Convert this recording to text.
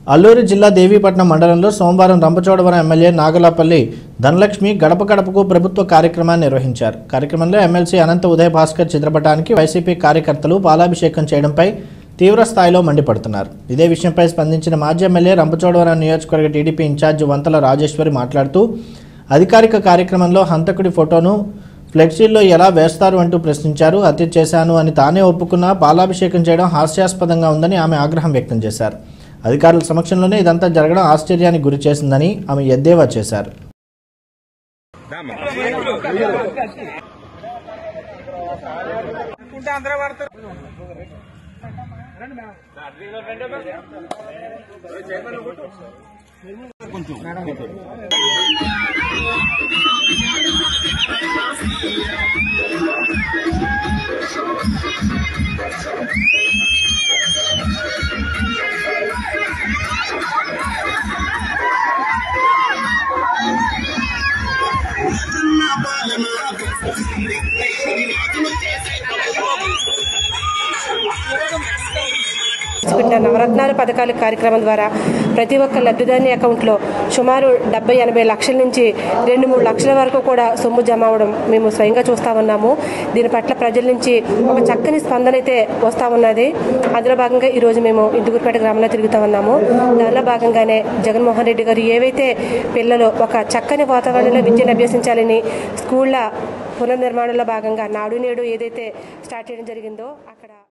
అల్లూరు జిల్లా దేవీపట్నం మండలంలో సోమవారం రంపచోడవరం ఎమ్మెల్యే నాగలాపల్లి ధనలక్ష్మి గడప గడపకు ప్రభుత్వ కార్యక్రమాన్ని నిర్వహించారు కార్యక్రమంలో ఎమ్మెల్సీ అనంత ఉదయ భాస్కర్ చిత్రపటానికి వైసీపీ కార్యకర్తలు పాలాభిషేకం చేయడంపై తీవ్ర స్థాయిలో మండిపడుతున్నారు ఇదే విషయంపై స్పందించిన మాజీ ఎమ్మెల్యే రంపచోడవరం నియోజకవర్గ టీడీపీ ఇన్ఛార్జ్ వంతల రాజేశ్వరి మాట్లాడుతూ అధికారిక కార్యక్రమంలో హంతకుడి ఫోటోను ఫ్లెక్సీల్లో ఎలా వేస్తారు అంటూ ప్రశ్నించారు హత్య చేశాను అని తానే ఒప్పుకున్నా పాలాభిషేకం చేయడం హాస్యాస్పదంగా ఉందని ఆమె ఆగ్రహం వ్యక్తం చేశారు అధికారుల సమక్షంలోనే ఇదంతా జరగడం ఆశ్చర్యానికి గురి చేసిందని ఆమె ఎద్దేవా చేశారు తీసుకుంటున్న నవరత్నాల పథకాల కార్యక్రమం ద్వారా ప్రతి ఒక్క లబ్ధిదారుని అకౌంట్లో సుమారు డెబ్బై ఎనభై లక్షల నుంచి రెండు మూడు లక్షల వరకు కూడా సొమ్ము జమ అవడం మేము స్వయంగా చూస్తా ఉన్నాము దీని పట్ల ప్రజల నుంచి ఒక చక్కని స్పందన అయితే వస్తూ ఉన్నది అందులో భాగంగా ఈరోజు మేము ఇందుకూరుపేట గ్రామంలో తిరుగుతూ ఉన్నాము దానిలో భాగంగానే జగన్మోహన్ రెడ్డి గారు ఏవైతే పిల్లలు ఒక చక్కని వాతావరణంలో విద్యను అభ్యసించాలని స్కూళ్ళ పునర్నిర్మాణంలో భాగంగా నాడు నేడు ఏదైతే స్టార్ట్ చేయడం జరిగిందో అక్కడ